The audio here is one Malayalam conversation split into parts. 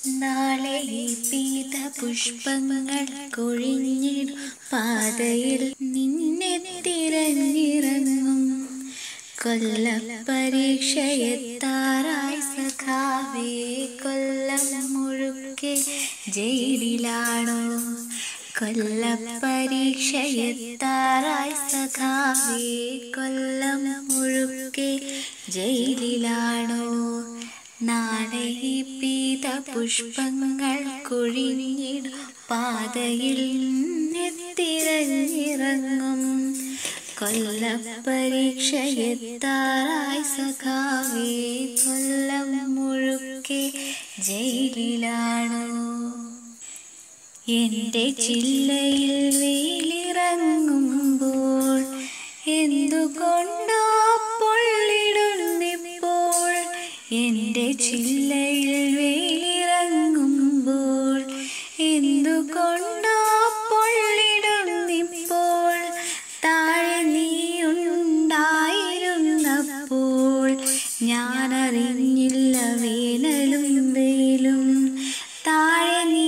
നാളെ ഈ പീത പുഷ്പങ്ങൾ കൊഴിഞ്ഞിടും പാതയിൽ നിന്നെ തിരഞ്ഞിറങ്ങും കൊല്ല പരീക്ഷയെത്താറായി സഖാവേ കൊല്ലം മുഴുക്കെ ജയിലിലാണോ കൊല്ല പരീക്ഷയെത്താറായി സഖാവേ കൊല്ലം മുഴുക്കെ ജയിലിലാണോ നാളെ ഈ പീത പുഷ്പങ്ങൾ കൊഴിഞ്ഞിടും പാതയിൽ തിരഞ്ഞിറങ്ങും കൊല്ല പരീക്ഷയെത്താറായി സഖാവേ കൊല്ലം മുഴുക്കെ ജയിലിലാണോ എൻ്റെ ചില്ലയിൽ വെയിലിറങ്ങുമ്പോൾ എന്തുകൊണ്ടോ പൊള്ളിടുന്നിപ്പോൾ എൻ്റെ ചില്ലയിൽ വെയിലിറങ്ങുമ്പോൾ എന്തുകൊണ്ടോ പൊള്ളിടുന്നിപ്പോൾ താഴെ നീ ഉണ്ടായിരുന്നപ്പോൾ ഞാനറിഞ്ഞില്ല വേനലും വെയിലും താഴെ നീ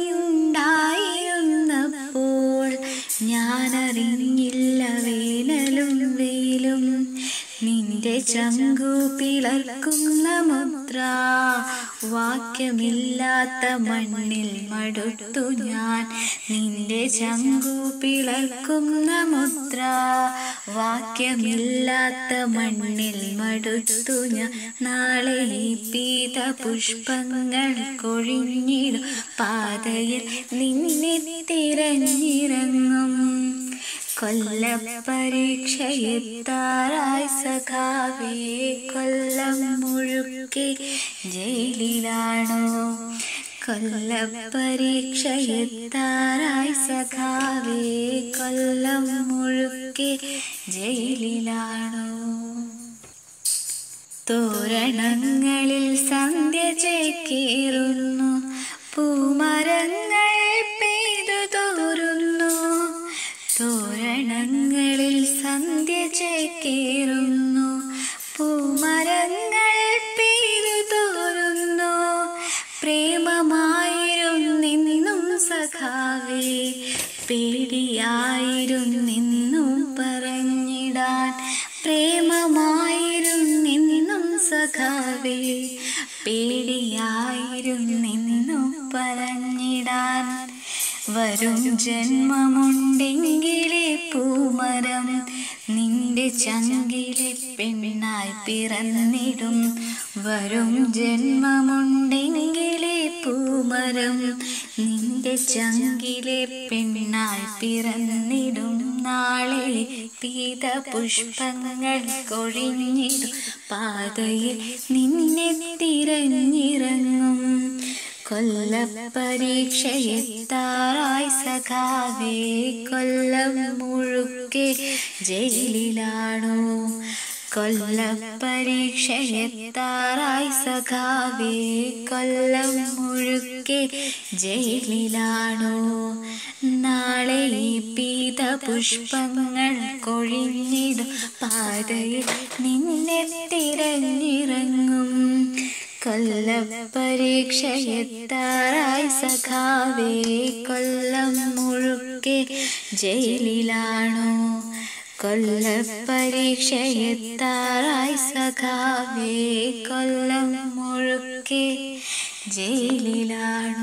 ഉണ്ടായിരുന്നപ്പോൾ ഞാനറിഞ്ഞില്ല വേനലും വെയിലും നിന്റെ ചങ്കു പിളർക്കുന്ന മുദ്ര വാക്യമില്ലാത്ത മണ്ണിൽ മടുത്തു ഞാൻ നിന്റെ ചങ്കു പിളർക്കുന്ന മുദ്ര വാക്യമില്ലാത്ത മണ്ണിൽ മടുത്തു ഞാൻ നാളെ ഈ പീത പുഷ്പങ്ങൾ കൊഴിഞ്ഞിടും പാതയിൽ നിന്നെ തിരഞ്ഞിറങ്ങും കൊല്ല പരീക്ഷയെത്താറായി സഖാവേ കൊല്ലം മുഴുക്കെ ജയിലിലാണോ കൊല്ല പരീക്ഷയെത്താറായി സഖാവേ കൊല്ലം മുഴുക്കെ ജയിലിലാണോ തോരണങ്ങളിൽ സന്ധ്യ ചേക്കേറുന്നു പൂമരങ്ങൾ പെയ്തു തോരുന്നു തോരണങ്ങളിൽ സന്ധ്യ ചേക്കേറുന്നു പൂമരങ്ങൾ പെയ്തു തോരുന്നു പ്രേമമായിരുന്നെന്നും സഖാവേ പേടിയായിരുന്നെന്നും പറഞ്ഞിടാൻ പ്രേമമായിരുന്നെന്നും സഖാവേ പേടിയായിരുന്നെന്നും പറഞ്ഞിടാൻ വരും ജന്മമുണ്ടെങ്കിലേ പൂമരം നിന്റെ ചങ്കിലെ പെണ്ണായി പിറന്നിടും വരും ജന്മമുണ്ടെങ്കിലേ പൂമരം നിന്റെ ചങ്കിലെ പെണ്ണായി പിറന്നിടും നാളെ പീത പുഷ്പങ്ങൾ കൊഴിഞ്ഞിടും പാതയിൽ നിന്നെ തിരഞ്ഞിറങ്ങും കൊല്ല പരീക്ഷയെത്താറായി സഖാവേ കൊല്ലം മുഴുക്കെ ജയിലിലാണോ കൊല്ല പരീക്ഷയെത്താറായി സഖാവേ കൊല്ലം മുഴുക്കെ ജയിലിലാണോ നാളെ ഈ പീത പുഷ്പങ്ങൾ കൊഴിഞ്ഞിടും പാതയിൽ നിന്നെ തിരഞ്ഞിറങ്ങും കൊല്ല പരീക്ഷയെത്താറായി സഖാവേ കൊല്ലം മുഴുക്കെ ജയിലിലാണോ കൊല്ല പരീക്ഷയെത്താറായി സഖാവേ കൊല്ലം മുഴുക്കെ ജയിലിലാണോ